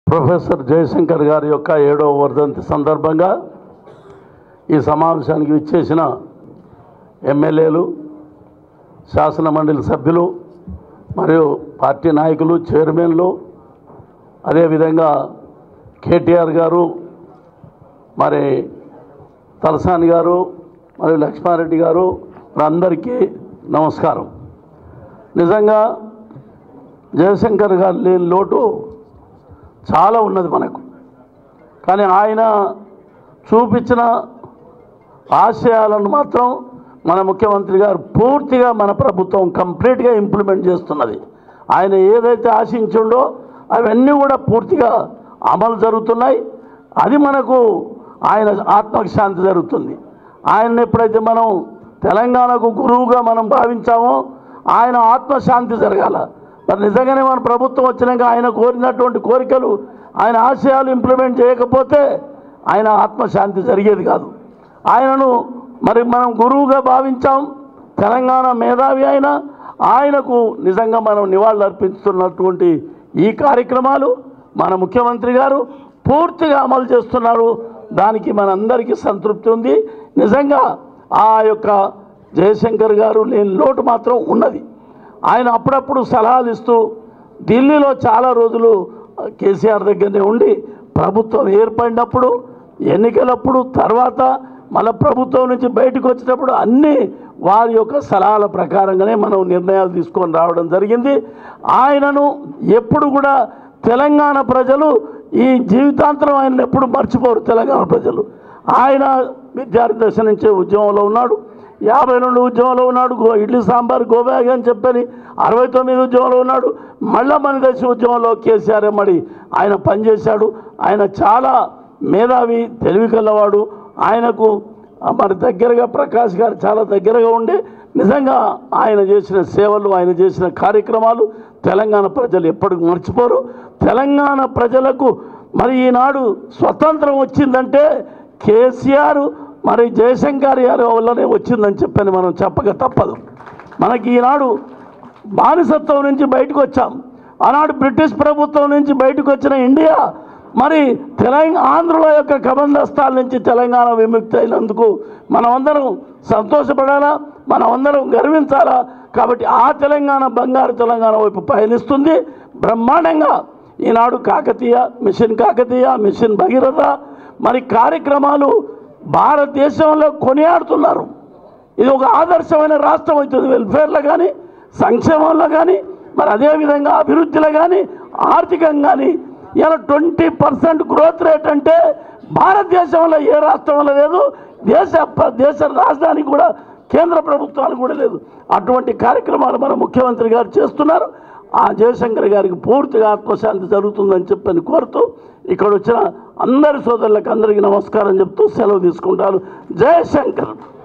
professor Jayashankar గారి యొక్క ఏడవ వర్ధంతి సందర్భంగా ఈ సమావేశానికి విచ్చేసిన ఎమ్మెల్యేలు శాసన మండలి సభ్యులు మరియు పార్టీ నాయకులు చైర్మన్లు అదేవిధంగా కేటీఆర్ గారు మరి తలసాని గారు మరియు లక్ష్మారెడ్డి గారు అందరికీ నమస్కారం నిజంగా జయశంకర్ గారు లేని లోటు చాలా ఉన్నది మనకు కానీ ఆయన చూపించిన ఆశయాలను మాత్రం మన ముఖ్యమంత్రి గారు పూర్తిగా మన ప్రభుత్వం కంప్లీట్గా ఇంప్లిమెంట్ చేస్తున్నది ఆయన ఏదైతే ఆశించిండో అవన్నీ కూడా పూర్తిగా అమలు జరుగుతున్నాయి అది మనకు ఆయన ఆత్మకు శాంతి జరుగుతుంది ఆయన ఎప్పుడైతే మనం తెలంగాణకు గురువుగా మనం భావించామో ఆయన ఆత్మశాంతి జరగాల మరి నిజంగానే మన ప్రభుత్వం వచ్చినాక ఆయన కోరినటువంటి కోరికలు ఆయన ఆశయాలు ఇంప్లిమెంట్ చేయకపోతే ఆయన ఆత్మశాంతి జరిగేది కాదు ఆయనను మరి మనం గురువుగా భావించాం తెలంగాణ మేధావి అయిన ఆయనకు నిజంగా మనం నివాళులు అర్పిస్తున్నటువంటి ఈ కార్యక్రమాలు మన ముఖ్యమంత్రి గారు పూర్తిగా అమలు చేస్తున్నారు దానికి మనందరికీ సంతృప్తి ఉంది నిజంగా ఆ యొక్క జయశంకర్ గారు లేని లోటు మాత్రం ఉన్నది ఆయన అప్పుడప్పుడు సలహాలు ఇస్తూ ఢిల్లీలో చాలా రోజులు కేసీఆర్ దగ్గరనే ఉండి ప్రభుత్వం ఏర్పడినప్పుడు ఎన్నికలప్పుడు తర్వాత మన ప్రభుత్వం నుంచి బయటకు వచ్చేటప్పుడు అన్నీ వారి యొక్క సలహాల ప్రకారంగానే మనం నిర్ణయాలు తీసుకొని రావడం జరిగింది ఆయనను ఎప్పుడు కూడా తెలంగాణ ప్రజలు ఈ జీవితాంతరం ఆయన ఎప్పుడు మర్చిపోరు తెలంగాణ ప్రజలు ఆయన విద్యార్థి దశ నుంచే ఉద్యమంలో ఉన్నాడు యాభై రెండు ఉద్యమంలో ఉన్నాడు గో ఇడ్లీ సాంబార్ గోబ్యాగ్ అని చెప్పని అరవై తొమ్మిది ఉద్యమంలో ఉన్నాడు మళ్ళా మన దేశ ఉద్యమంలో కేసీఆర్ ఎమ్మడి ఆయన పనిచేశాడు ఆయన చాలా మేధావి తెలివి కలవాడు ఆయనకు మరి దగ్గరగా ప్రకాష్ గారు చాలా దగ్గరగా ఉండి నిజంగా ఆయన చేసిన సేవలు ఆయన చేసిన కార్యక్రమాలు తెలంగాణ ప్రజలు ఎప్పటికి మర్చిపోరు తెలంగాణ ప్రజలకు మరి ఈనాడు స్వతంత్రం వచ్చిందంటే కేసీఆర్ మరి జయశంకర్ గారి వల్లనే వచ్చిందని చెప్పని మనం చెప్పక తప్పదు మనకి ఈనాడు బానిసత్వం నుంచి బయటకు వచ్చాం ఆనాడు బ్రిటిష్ ప్రభుత్వం నుంచి బయటకు వచ్చిన ఇండియా మరి తెలంగాణ ఆంధ్రుల యొక్క కబంధస్తాల నుంచి తెలంగాణ విముక్తి అయినందుకు మనమందరం సంతోషపడాలా మనమందరం గర్వించాలా కాబట్టి ఆ తెలంగాణ బంగారు తెలంగాణ వైపు పయనిస్తుంది బ్రహ్మాండంగా ఈనాడు కాకతీయ మిషన్ కాకతీయ మిషన్ భగీరథ మరి కార్యక్రమాలు భారతదేశంలో కొనియాడుతున్నారు ఇది ఒక ఆదర్శమైన రాష్ట్రం అవుతుంది వెల్ఫేర్లో కానీ సంక్షేమంలో కానీ మరి అదేవిధంగా అభివృద్ధిలో కానీ ఆర్థికంగా కానీ ఇలా ట్వంటీ పర్సెంట్ గ్రోత్ రేట్ అంటే భారతదేశంలో ఏ రాష్ట్రంలో లేదు దేశ దేశ రాజధానికి కూడా కేంద్ర ప్రభుత్వానికి కూడా లేదు అటువంటి కార్యక్రమాలు మన ముఖ్యమంత్రి గారు చేస్తున్నారు ఆ జయశంకర్ గారికి పూర్తిగా ఆత్మశాంతి జరుగుతుందని చెప్పని కోరుతూ ఇక్కడ వచ్చిన అందరి సోదరులకు అందరికీ నమస్కారం చెప్తూ సెలవు తీసుకుంటాను జయశంకర్